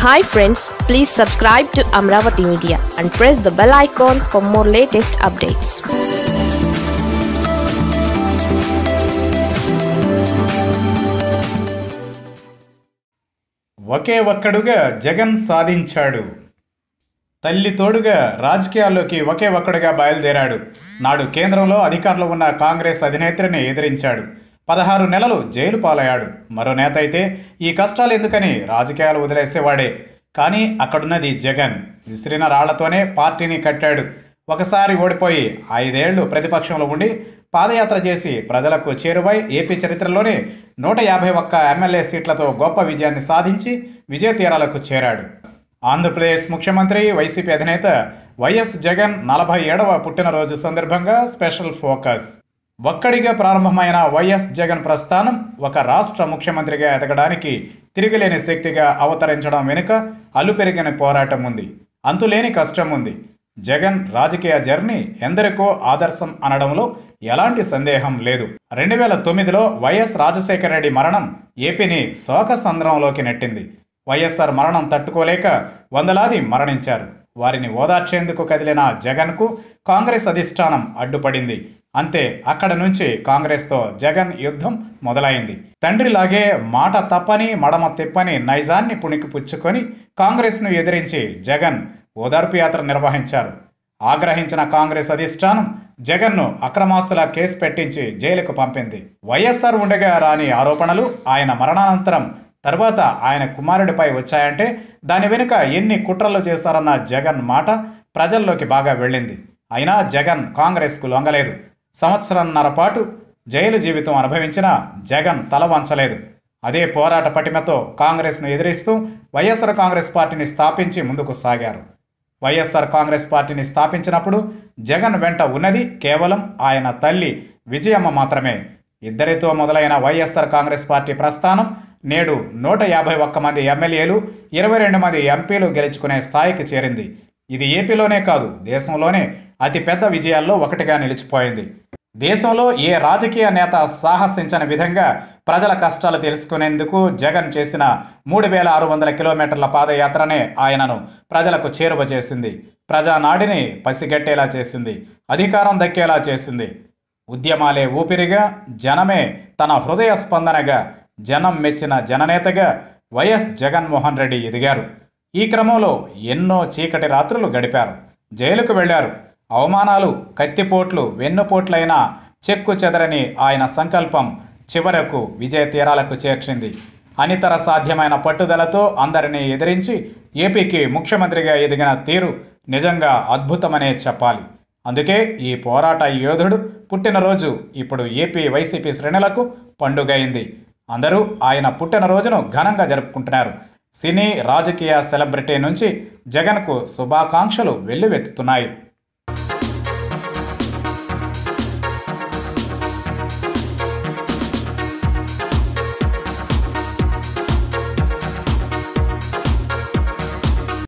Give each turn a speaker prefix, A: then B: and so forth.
A: hi friends please subscribe to Amaravati media and press the bell icon for more latest updates
B: ఒకే ఒక్కడుగా జగన్ సాధించాడు తల్లి తోడుగా రాజకీయాల్లోకి ఒకే ఒక్కడుగా బయలుదేరాడు నాడు కేంద్రంలో అధికారంలో ఉన్న కాంగ్రెస్ అధినేత్రిని ఎదిరించాడు పదహారు నెలలు జైలు పాలయ్యాడు మరో నేత అయితే ఈ కష్టాలు ఎందుకని రాజకీయాలు వదిలేసేవాడే కానీ అక్కడున్నది జగన్ విసిరిన రాళ్లతోనే పార్టీని కట్టాడు ఒకసారి ఓడిపోయి ఐదేళ్లు ప్రతిపక్షంలో ఉండి పాదయాత్ర చేసి ప్రజలకు చేరువై ఏపీ చరిత్రలోనే నూట యాభై ఒక్క ఎమ్మెల్యే సీట్లతో గొప్ప విజయాన్ని సాధించి విజయ తీరాలకు చేరాడు ఆంధ్రప్రదేశ్ ముఖ్యమంత్రి వైసీపీ అధినేత వైఎస్ జగన్ నలభై ఏడవ పుట్టినరోజు సందర్భంగా స్పెషల్ ఫోకస్ ఒక్కడిగా ప్రారంభమైన వైఎస్ జగన్ ప్రస్థానం ఒక రాష్ట్ర ముఖ్యమంత్రిగా ఎదగడానికి తిరిగిలేని శక్తిగా అవతరించడం వెనుక అల్లుపెరిగిన పోరాటం ఉంది అంతులేని కష్టం ఉంది జగన్ రాజకీయ జర్నీ ఎందరికో ఆదర్శం అనడంలో ఎలాంటి సందేహం లేదు రెండు వేల తొమ్మిదిలో వైఎస్ రాజశేఖర రెడ్డి మరణం ఏపీని శోక సంద్రంలోకి నెట్టింది వైఎస్ఆర్ మరణం తట్టుకోలేక వందలాది మరణించారు వారిని ఓదార్చేందుకు కదిలిన జగన్కు కాంగ్రెస్ అధిష్టానం అడ్డుపడింది అంతే అక్కడ నుంచి కాంగ్రెస్తో జగన్ యుద్ధం మొదలైంది తండ్రిలాగే మాట తప్పని మడమ తిప్పని నైజాన్ని పుణికిపుచ్చుకొని కాంగ్రెస్ను ఎదిరించి జగన్ ఓదార్పు యాత్ర నిర్వహించారు ఆగ్రహించిన కాంగ్రెస్ అధిష్టానం జగన్ను అక్రమాస్తుల కేసు పెట్టించి జైలుకు పంపింది వైఎస్ఆర్ ఉండగా రాని ఆరోపణలు ఆయన మరణానంతరం తర్వాత ఆయన కుమారుడిపై వచ్చాయంటే దాని వెనుక ఎన్ని కుట్రలు చేశారన్న జగన్ మాట ప్రజల్లోకి బాగా వెళ్ళింది అయినా జగన్ కాంగ్రెస్కు లొంగలేదు సంవత్సరంన్నర పాటు జైలు జీవితం అనుభవించిన జగన్ తల వంచలేదు అదే పోరాట పటిమతో కాంగ్రెస్ను ఎదిరిస్తూ వైఎస్ఆర్ కాంగ్రెస్ పార్టీని స్థాపించి ముందుకు సాగారు వైఎస్ఆర్ కాంగ్రెస్ పార్టీని స్థాపించినప్పుడు జగన్ వెంట ఉన్నది కేవలం ఆయన తల్లి విజయమ్మ మాత్రమే ఇద్దరితో మొదలైన వైఎస్ఆర్ కాంగ్రెస్ పార్టీ ప్రస్థానం నేడు నూట యాభై ఒక్క మంది ఎమ్మెల్యేలు ఇరవై రెండు మంది ఎంపీలు గెలుచుకునే స్థాయికి చేరింది ఇది ఏపీలోనే కాదు దేశంలోనే అతిపెద్ద విజయాల్లో ఒకటిగా నిలిచిపోయింది దేశంలో ఏ రాజకీయ నేత సాహసించని విధంగా ప్రజల కష్టాలు తెలుసుకునేందుకు జగన్ చేసిన మూడు వేల ఆరు వందల కిలోమీటర్ల పాదయాత్రనే ఆయనను ప్రజలకు చేరువ చేసింది ప్రజానాడిని పసిగట్టేలా చేసింది అధికారం దక్కేలా చేసింది ఉద్యమాలే ఊపిరిగా జనమే తన హృదయ స్పందనగా జనం మెచ్చిన జననేతగా వైఎస్ జగన్మోహన్ రెడ్డి ఎదిగారు ఈ క్రమంలో ఎన్నో చీకటి రాత్రులు గడిపారు జైలుకు వెళ్లారు అవమానాలు కత్తిపోట్లు వెన్నుపోట్లైన చెక్కు చెదరని ఆయన సంకల్పం చివరకు విజయ తీరాలకు చేర్చింది అనితర సాధ్యమైన పట్టుదలతో అందరినీ ఎదిరించి ఏపీకి ముఖ్యమంత్రిగా ఎదిగిన తీరు నిజంగా అద్భుతమనే చెప్పాలి అందుకే ఈ పోరాట యోధుడు పుట్టినరోజు ఇప్పుడు ఏపీ వైసీపీ శ్రేణులకు పండుగైంది అందరూ ఆయన పుట్టినరోజును ఘనంగా జరుపుకుంటున్నారు సినీ రాజకీయ సెలబ్రిటీ నుంచి జగన్కు శుభాకాంక్షలు వెల్లువెత్తుతున్నాయి